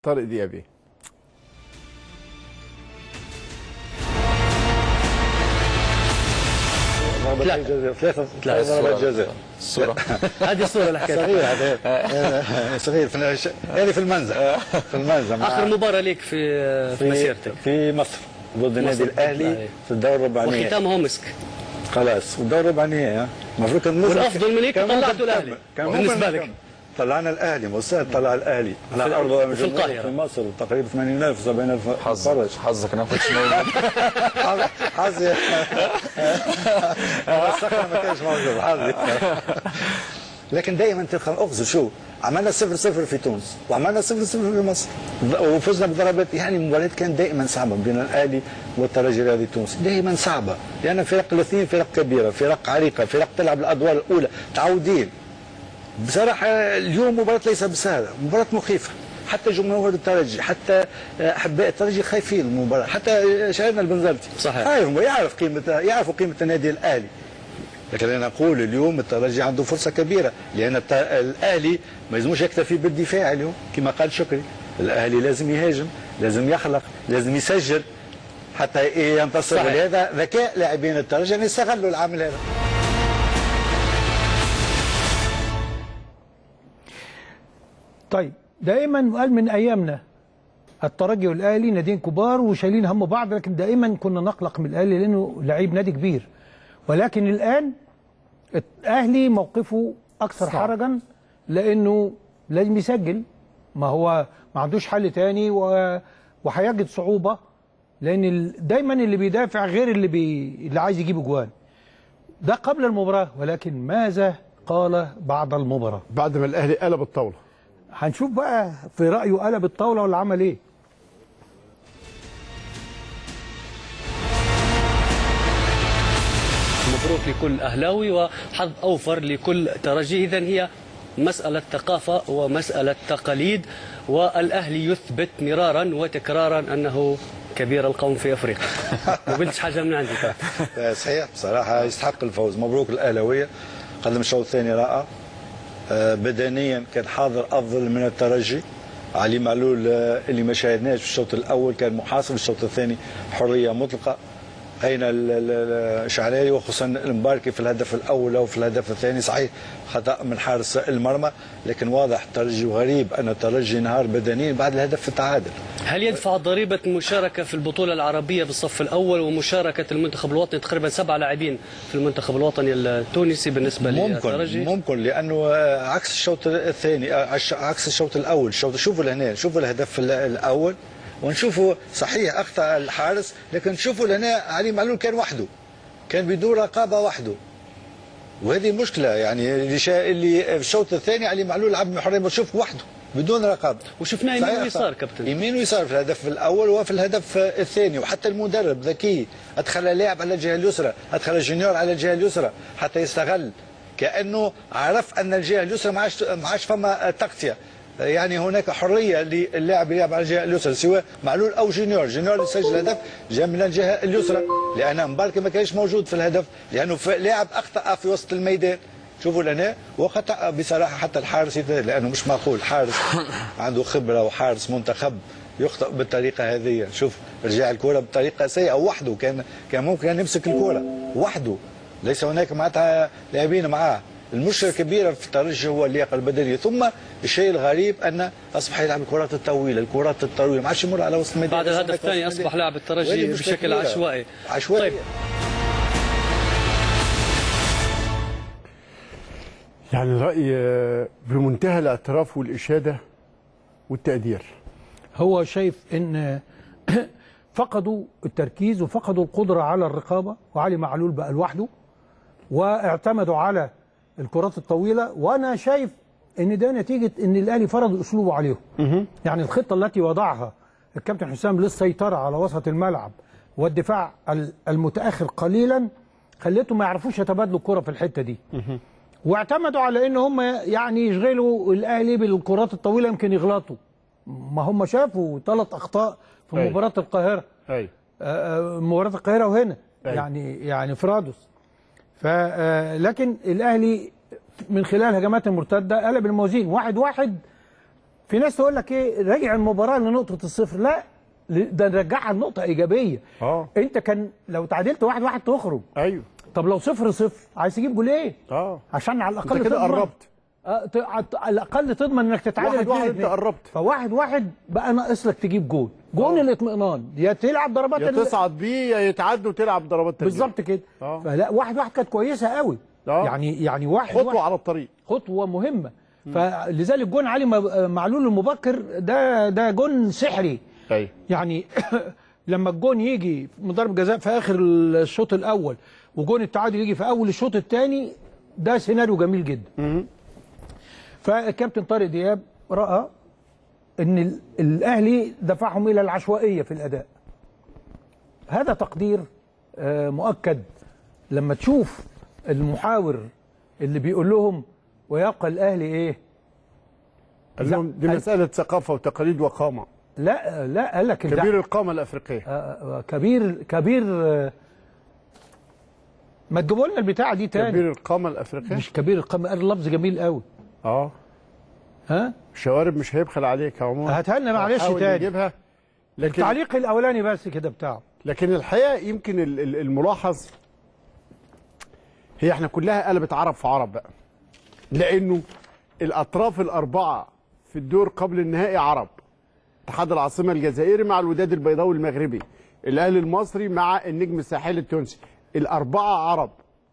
طارق ديابي ضربتين جزاء ثلاثة ثلاثة. ضربات جزاء الصورة هذه الصورة اللي حكيت صغير هذا صغير في الش- هذه في المنزل في المنزل مع- آخر مباراة ليك في في مسيرتك في مصر ضد النادي ضد الاهلي الأهلي. في الدور الربع نهائي وختامها مسك خلاص والدور الربع نهائي ها. المفروض كان ممكن- والأفضل من هيك كان ممكن طلعتوا الأهلي. نكمل. كان بالنسبة ممكن لك. نكمل. طلعنا الاهلي مستعد طلع الاهلي على في- ارض في القاهرة. في مصر تقريبا 80000 70000 فرج حظك حظك انا كنتش موجود حظي الصخره ما كانش موجود حظي لكن دائما تدخل اغزر شو عملنا صفر صفر في تونس وعملنا صفر صفر في مصر وفزنا بضربات يعني المباريات كانت دائما صعبه بين الاهلي والترجي الرياضي التونسي دائما صعبه لان فرق الاثنين فرق كبيره فرق عريقه فرق تلعب الادوار الاولى متعودين بصراحة اليوم مباراة ليس بسهلة مباراة مخيفة حتى جمهور الترجي حتى أحباء الترجي خايفين من المباراة حتى شاهدنا البنزرتي صحيح. خايف يعرف قيمة يعرفوا قيمة النادي الأهلي لكن أنا أقول اليوم الترجي عنده فرصة كبيرة لأن الت- الأهلي ما يلزموش يكتفي بالدفاع اليوم كما قال شكري الأهلي لازم يهاجم لازم يخلق لازم يسجل حتى ينتصر صحيح. هذا ذكاء لاعبين الترجي أن يستغلوا العامل هذا طيب دائما قال من ايامنا الترجي والاهلي ناديين كبار وشايلين هم بعض لكن دائما كنا نقلق من الاهلي لانه لعيب نادي كبير ولكن الان الاهلي موقفه اكثر صعب. حرجا لانه لازم يسجل ما هو ما عندوش حل تاني و... وهيجد صعوبه لان ال... دايما اللي بيدافع غير اللي بي... اللي عايز يجيب اجوان ده قبل المباراه ولكن ماذا قال بعد المباراه بعد ما الاهلي قلب الطاوله هنشوف بقى في رأيه قلب الطاولة ولا عمل ايه مبروك لكل أهلاوي وحظ أوفر لكل ترجي إذا هي مسألة ثقافة ومسألة تقاليد والأهلي يثبت مرارا وتكرارا أنه كبير القوم في أفريقيا ما قلتش حاجة من عندي صحيح بصراحة يستحق الفوز مبروك الأهلاوية قدم الشوط الثاني رائع آه، بدنيا كان حاضر أفضل من الترجي علي معلول آه، اللي ما شاهدناش في الشوط الأول كان محاصر في الشوط الثاني حرية مطلقة أين ال- ال- الشعراني وخصوصا المباركي في الهدف الأول أو في الهدف الثاني صحيح خطأ من حارس المرمى لكن واضح الترجي وغريب أن الترجي انهار بدنيا بعد الهدف في التعادل هل يدفع ضريبة المشاركة في البطولة العربية بالصف الأول ومشاركة المنتخب الوطني تقريبا سبعة لاعبين في المنتخب الوطني التونسي بالنسبة ممكن للترجي ممكن لانه آه، عكس الشوط الثاني آه، عش- عكس الشوط الاول الشوط شوفوا لهنا شوفوا الهدف ال- الاول ونشوفوا صحيح اخطا الحارس لكن شوفوا لهنا علي معلول كان وحده كان بدون رقابه وحده وهذه مشكله يعني اللي شا... اللي في الشوط الثاني علي معلول لعب من حريه شوف وحده بدون رقابه وشفناه يمين صحيح ويسار أخطأ. كابتن. يمين ويسار في الهدف الاول وفي الهدف الثاني وحتى المدرب ذكي ادخل لاعب على الجهه اليسرى ادخل جونيور على الجهه اليسرى حتى يستغل كانه عرف ان الجهه اليسرى ما عادش ما عادش فما تغطيه يعني هناك حريه للاعب يلعب على الجهه اليسرى سواء معلول او جونيور جونيور اللي سجل الهدف جاء من الجهه اليسرى لان مبارك ما كانش موجود في الهدف لانه ف- لاعب اخطا في وسط الميدان شوفوا لنا وخطا بصراحه حتى الحارس يت- لانه مش معقول حارس عنده خبره وحارس منتخب يخطئ بالطريقه هذه شوف رجع الكره بطريقه سيئه وحده كان كان ممكن ان يمسك الكره وحده ليس هناك معناتها لاعبين معاه المشكله الكبيره في الترجي هو اللياقه البدنيه ثم الشيء الغريب ان اصبح يلعب الكرات الطويله الكرات الطويله ما عادش يمر على وسط الميدان بعد الهدف الثاني أصبح لاعب الترجي وهذه مشكلة بشكل كبيرة. عشوائي عشوائي طيب يعني الراي آه، بمنتهى الاعتراف والاشاده والتقدير هو شايف ان فقدوا التركيز وفقدوا القدرة على الرقابة وعلي معلول بقى لوحده واعتمدوا على الكرات الطويلة وانا شايف ان ده نتيجة ان الاهلي فرض اسلوبه عليهم يعني الخطة التي وضعها الكابتن حسام للسيطرة على وسط الملعب والدفاع ال- المتأخر قليلا خليتهم ما يعرفوش يتبادلوا الكرة في الحتة دي واعتمدوا على ان هم يعني يشغلوا الاهلي بالكرات الطويله يمكن يغلطوا ما هم شافوا ثلاث اخطاء في أيوة. مباراه القاهره ايوه آه، آه، مباراه القاهره وهنا أيوة. يعني يعني في رادوس ف آه، لكن الاهلي من خلال هجمات المرتده قلب الموازين واحد واحد في ناس تقول لك ايه راجع المباراه لنقطه الصفر لا ل- ده نرجعها لنقطه ايجابيه اه انت كان لو تعادلت واحد واحد تخرج ايوه طب لو صفر صفر عايز تجيب جولين اه عشان على الاقل انت كده تضمن- قربت آه، ت- على الاقل تضمن انك تتعادل واحد اتنين واحد انت اتنين. قربت. فواحد واحد بقى ناقص لك تجيب جول جول الاطمئنان يا تلعب ضربات يا ال- تصعد بيه يا يتعدوا وتلعب ضربات ترجيح. بالظبط كده آه. فلا واحد واحد كانت كويسه قوي آه. يعني يعني واحد خطوه واحد على الطريق خطوه مهمه فلذلك جون علي م- معلول المبكر ده ده جون سحري ايوه يعني لما الجون يجي من ضرب جزاء في اخر الشوط الاول وجون التعادل يجي في اول الشوط الثاني ده سيناريو جميل جدا فالكابتن طارق دياب راى ان ال- الاهلي دفعهم الى العشوائيه في الاداء هذا تقدير آه، مؤكد لما تشوف المحاور اللي بيقول لهم ويبقى الاهلي ايه قال لهم دي لا. مساله ثقافه وتقاليد وقامه لا لا قال لك الدع- كبير القامه الافريقيه آه، آه، كبير كبير آه، ما تجيبوا لنا البتاعه دي تاني كبير القامه الافريقيه مش كبير القمة قال لفظ جميل قوي اه ها شوارب مش هيبخل عليك يا عمر هاتها لنا معلش حاول تاني. يجيبها لكن التعليق الاولاني بس كده بتاعه لكن الحقيقه يمكن ال- ال- الملاحظ هي احنا كلها قلبت عرب في عرب بقى لانه الاطراف الاربعه في الدور قبل النهائي عرب اتحاد العاصمه الجزائري مع الوداد البيضاوي المغربي الاهلي المصري مع النجم الساحلي التونسي الاربعه عرب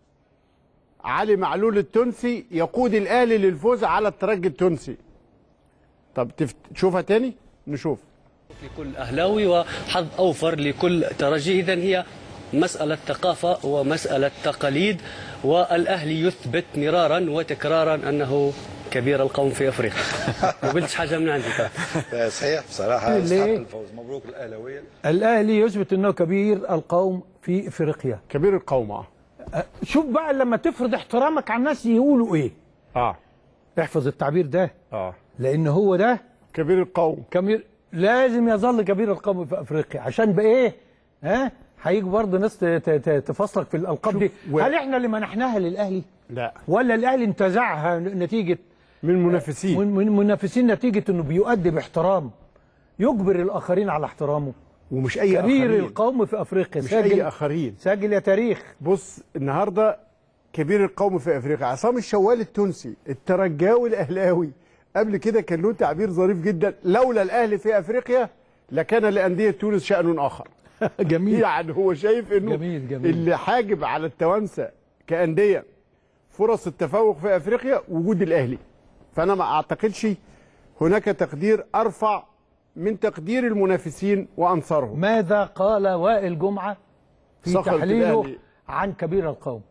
علي معلول التونسي يقود الاهلي للفوز على الترجي التونسي طب تفت... تشوفها تاني نشوف لكل أهلاوي وحظ أوفر لكل ترجي إذا هي مسألة ثقافة ومسألة تقاليد والأهلي يثبت مرارا وتكرارا أنه كبير القوم في أفريقيا ما قلتش حاجة من عندي آه، صحيح بصراحه ليه؟ يستحق الفوز مبروك الاهلاويه الاهلي يثبت انه كبير القوم في افريقيا كبير القوم اه شوف بقى لما تفرض احترامك على الناس يقولوا ايه اه احفظ التعبير ده اه لان هو ده كبير القوم كبير لازم يظل كبير القوم في افريقيا عشان بايه ها هيجي برضه ناس ت- ت- ت- تفصلك في الالقاب دي و- هل احنا اللي منحناها للاهلي لا ولا الاهلي انتزعها نتيجه من منافسين من من منافسين نتيجه انه بيؤدي باحترام يجبر الاخرين على احترامه ومش اي كبير اخرين القوم في افريقيا مش اي اخرين سجل يا تاريخ بص النهارده كبير القوم في افريقيا عصام الشوال التونسي الترجاوي الاهلاوي قبل كده كان له تعبير ظريف جدا لولا الاهلي في افريقيا لكان لانديه تونس شان اخر جميل يعني هو شايف انه جميل، جميل. اللي حاجب على التوانسه كانديه فرص التفوق في افريقيا وجود الاهلي فانا ما اعتقدش هناك تقدير ارفع من تقدير المنافسين وانصارهم ماذا قال وائل جمعه في صخرة تحليله الأهلي. عن كبير القوم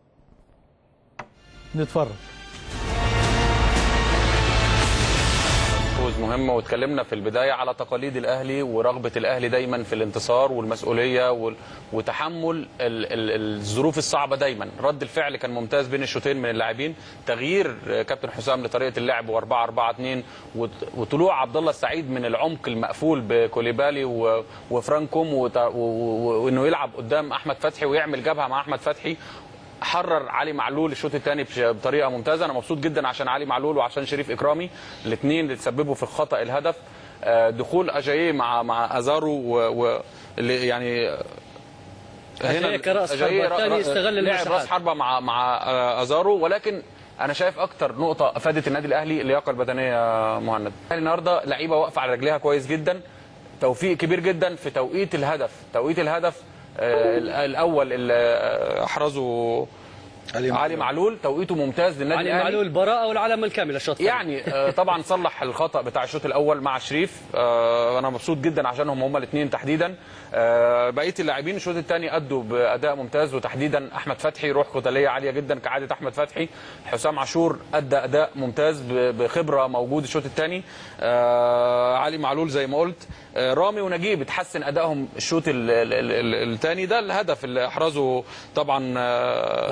نتفرج فوز مهمة واتكلمنا في البداية على تقاليد الأهلي ورغبة الأهلي دايما في الانتصار والمسؤولية وال- وتحمل ال- ال- الظروف الصعبة دايما رد الفعل كان ممتاز بين الشوطين من اللاعبين تغيير آه، كابتن حسام لطريقة اللعب و4 4 2 وط- وطلوع عبد الله السعيد من العمق المقفول بكوليبالي و- وفرانكوم وت- و- و- وانه يلعب قدام احمد فتحي ويعمل جبهه مع احمد فتحي حرر علي معلول الشوط الثاني بطريقه ممتازه انا مبسوط جدا عشان علي معلول وعشان شريف اكرامي الاثنين اللي تسببوا في خطا الهدف آه، دخول اجاييه مع مع ازارو و, و اللي يعني آه، أجاييه كرأس أجاييه حربة، را- الثاني را- استغل لعب المساحات. راس حربه مع مع آه، ازارو ولكن انا شايف اكتر نقطه افادت النادي الاهلي اللياقه البدنيه يا مهند الاهلي النهارده لعيبه واقفه على رجليها كويس جدا توفيق كبير جدا في توقيت الهدف توقيت الهدف آه، ال- الاول اللي آه، احرزه علي علي معلول توقيته ممتاز للنادي علي الاهلي معلول البراءة والعلامة الكاملة الشوط الثاني. يعني آه، طبعا صلح الخطا بتاع الشوط الاول مع شريف آه، انا مبسوط جدا عشانهم هم الاثنين تحديدا آه، بقيه اللاعبين الشوط الثاني ادوا باداء ممتاز وتحديدا احمد فتحي روح قتاليه عاليه جدا كعاده احمد فتحي حسام عاشور ادى اداء ممتاز ب- بخبره موجود الشوط الثاني علي معلول زي ما قلت آه، رامي ونجيب اتحسن ادائهم الشوط الثاني ده الهدف اللي احرزه طبعا آه، معلول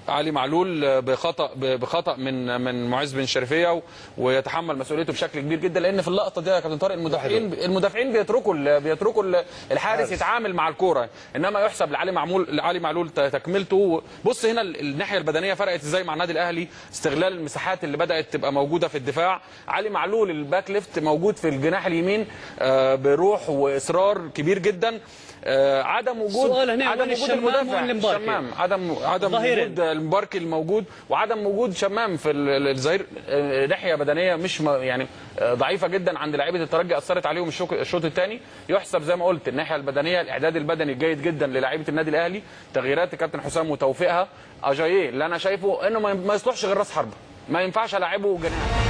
علي معلول بخطا بخطا من من معز بن شريفيه و- ويتحمل مسؤوليته بشكل كبير جدا لان في اللقطه دي يا كابتن طارق المدافعين المدافعين بيتركوا ال- بيتركوا ال- الحارس يتعامل مع الكوره انما يحسب لعلي معمول لعلي معلول ت- تكملته بص هنا ال- الناحيه البدنيه فرقت ازاي مع النادي الاهلي استغلال المساحات اللي بدات تبقى موجوده في الدفاع علي معلول الباك ليفت موجود في الجناح اليمين آه، بروح واصرار كبير جدا آه، عدم وجود السؤال هنا عدم وين وجود الشمام المدافع وين المباركي؟ الشمام عدم عدم ظهيرين. وجود المباركي الموجود وعدم وجود شمام في ال- ال- الظهير آه، ناحيه بدنيه مش م- يعني آه، ضعيفه جدا عند لعيبه الترجي اثرت عليهم الشوك- الشوط الثاني يحسب زي ما قلت الناحيه البدنيه الاعداد البدني جيد جدا للاعيبه النادي الاهلي تغييرات الكابتن حسام وتوفيقها اجاييه اللي انا شايفه انه ما ما يصلحش غير راس حربه ما ينفعش العبه جناح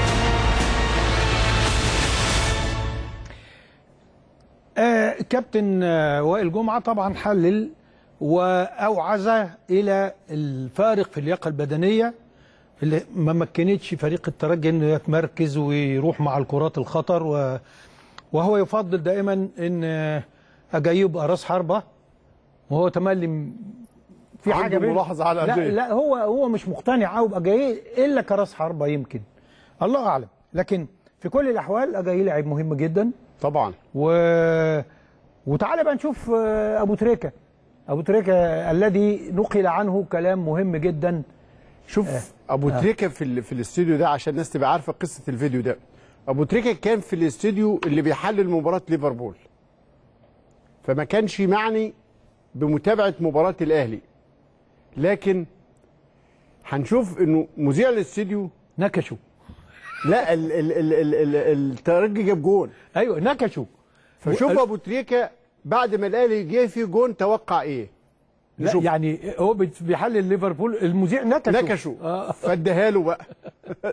آه كابتن آه وائل جمعه طبعا حلل واوعز الى الفارق في اللياقه البدنيه اللي ما مكنتش فريق الترجي انه يتمركز ويروح مع الكرات الخطر و وهو يفضل دائما ان آه، اجاييه يبقى راس حربه وهو تملي م- في عنده حاجه بين- ملاحظة على لا أجاييه. لا هو هو مش مقتنع قوي باجاييه الا كراس حربه يمكن الله اعلم لكن في كل الاحوال اجاييه لاعب مهم جدا طبعا و... وتعالى بقى نشوف آه، ابو تريكه ابو تريكه الذي نقل عنه كلام مهم جدا شوف ابو تريكه في ال- في الاستوديو ده عشان الناس تبقى عارفه قصه الفيديو ده ابو تريكه كان في الاستوديو اللي بيحلل مباراه ليفربول فما كانش معني بمتابعه مباراه الاهلي لكن هنشوف انه مذيع الاستوديو نكشوا لا ال ال ال ال ال الترجي جاب جون ايوه نكشوا فشوف و- ابو تريكه بعد ما الاهلي جه فيه جون توقع ايه لا نشوف. يعني هو بت- بيحلل ليفربول المذيع نكشوا نكشوا آه. فاداها له بقى